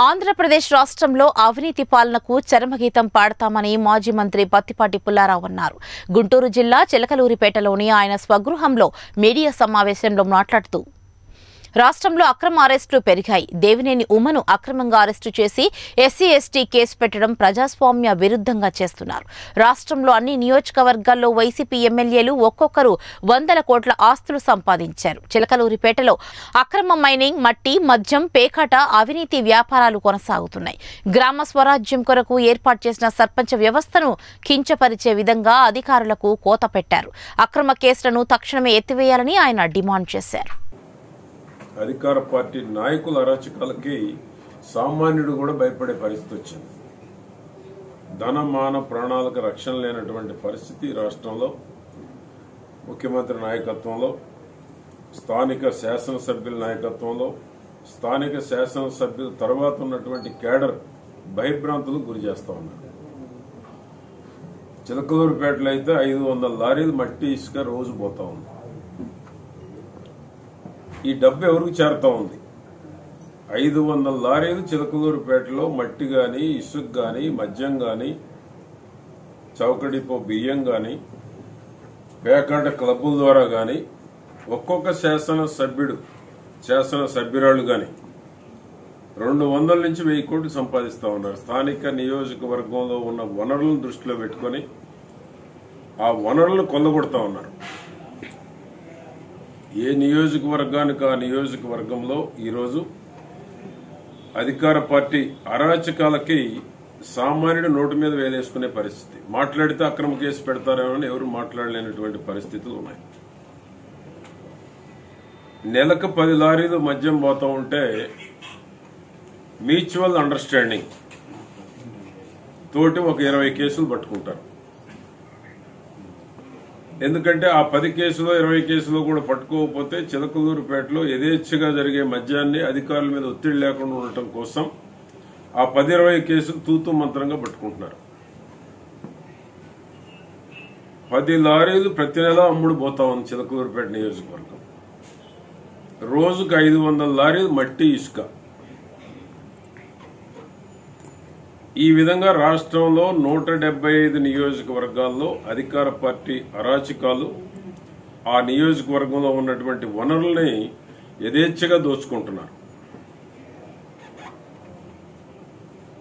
ఆంధ్రప్రదేశ్ రాష్ట్రంలో అవినీతి పాలనకు చరమగీతం పాడతామని మాజీ మంత్రి పత్తిపాటి పుల్లారావు అన్నారు గుంటూరు జిల్లా చిలకలూరిపేటలోని ఆయన స్వగృహంలో మీడియా సమావేశంలో మాట్లాడుతూ రాష్ట్రంలో అక్రమ అరెస్టులు పెరిగాయి దేవినేని ఉమను అక్రమంగా అరెస్టు చేసి ఎస్సీ ఎస్టీ కేసు పెట్టడం ప్రజాస్వామ్య విరుద్ధంగా చేస్తున్నారు రాష్ట్రంలో అన్ని నియోజకవర్గాల్లో వైసీపీ ఎమ్మెల్యేలు ఒక్కొక్కరు వందల కోట్ల ఆస్తులు సంపాదించారు చిలకలూరిపేటలో అక్రమ మైనింగ్ మట్టి మద్యం పేకాట అవినీతి వ్యాపారాలు కొనసాగుతున్నాయి గ్రామ స్వరాజ్యం కొరకు ఏర్పాటు చేసిన సర్పంచ్ వ్యవస్థను కించపరిచే విధంగా అధికారులకు కోత పెట్టారు అక్రమ కేసులను తక్షణమే ఎత్తివేయాలని ఆయన డిమాండ్ చేశారు అధికార పార్టీ నాయకుల అరాచకాలకి సామాన్యుడు కూడా భయపడే పరిస్థితి వచ్చింది ధన మాన ప్రాణాలకు రక్షణ లేనటువంటి పరిస్థితి రాష్ట్రంలో ముఖ్యమంత్రి నాయకత్వంలో స్థానిక శాసనసభ్యుల నాయకత్వంలో స్థానిక శాసనసభ్యుల తర్వాత ఉన్నటువంటి కేడర్ భయభ్రాంతులకు గురి చేస్తా ఉన్నారు చిలకలూరుపేటలో అయితే ఐదు వందల లారీలు మట్టి ఇసుక రోజు పోతా ఉంది ఈ డబ్బు ఎవరికి చేరుతా ఉంది ఐదు వందల లారీలు చిలకలూరుపేటలో మట్టి గాని ఇసుక గాని మద్యం గాని చౌకడిపో బియ్యం గాని పేకాట క్లబ్బుల ద్వారా గాని ఒక్కొక్క శాసన సభ్యుడు శాసన సభ్యురాలు గాని రెండు వందల నుంచి వెయ్యి కోట్లు సంపాదిస్తా ఉన్నారు స్థానిక నియోజకవర్గంలో ఉన్న వనరులను దృష్టిలో పెట్టుకొని ఆ వనరులను కొల్లగొడతా ఉన్నారు ఏ నియోజకవర్గానికి ఆ నియోజకవర్గంలో ఈరోజు అధికార పార్టీ అరాచకాలకి సామాన్యుడు నోటు మీద వేలేసుకునే పరిస్థితి మాట్లాడితే అక్రమ కేసు పెడతారేమో అని ఎవరు మాట్లాడలేనటువంటి పరిస్థితులు ఉన్నాయి నెలకు పది లారీలు మద్యం పోతా ఉంటే మ్యూచువల్ అండర్స్టాండింగ్ తోటి ఒక ఇరవై కేసులు పట్టుకుంటారు ఎందుకంటే ఆ పది కేసులో ఇరవై కేసులో కూడా పట్టుకోకపోతే చిలకలూరుపేటలో యథేచ్ఛగా జరిగే మద్యాన్ని అధికారుల మీద ఒత్తిడి లేకుండా ఉండటం కోసం ఆ పది ఇరవై కేసులు తూతు మంత్రంగా పట్టుకుంటున్నారు పది లారీలు ప్రతి నెల అమ్ముడు పోతా ఉంది చిలకలూరుపేట నియోజకవర్గం రోజుకు ఐదు వందల లారీలు మట్టి ఇసుక ఈ విధంగా రాష్ట్రంలో నూట డెబ్బై ఐదు నియోజకవర్గాల్లో అధికార పార్టీ అరాచకాలు ఆ నియోజకవర్గంలో ఉన్నటువంటి వనరుల్ని యథేచ్ఛగా దోచుకుంటున్నారు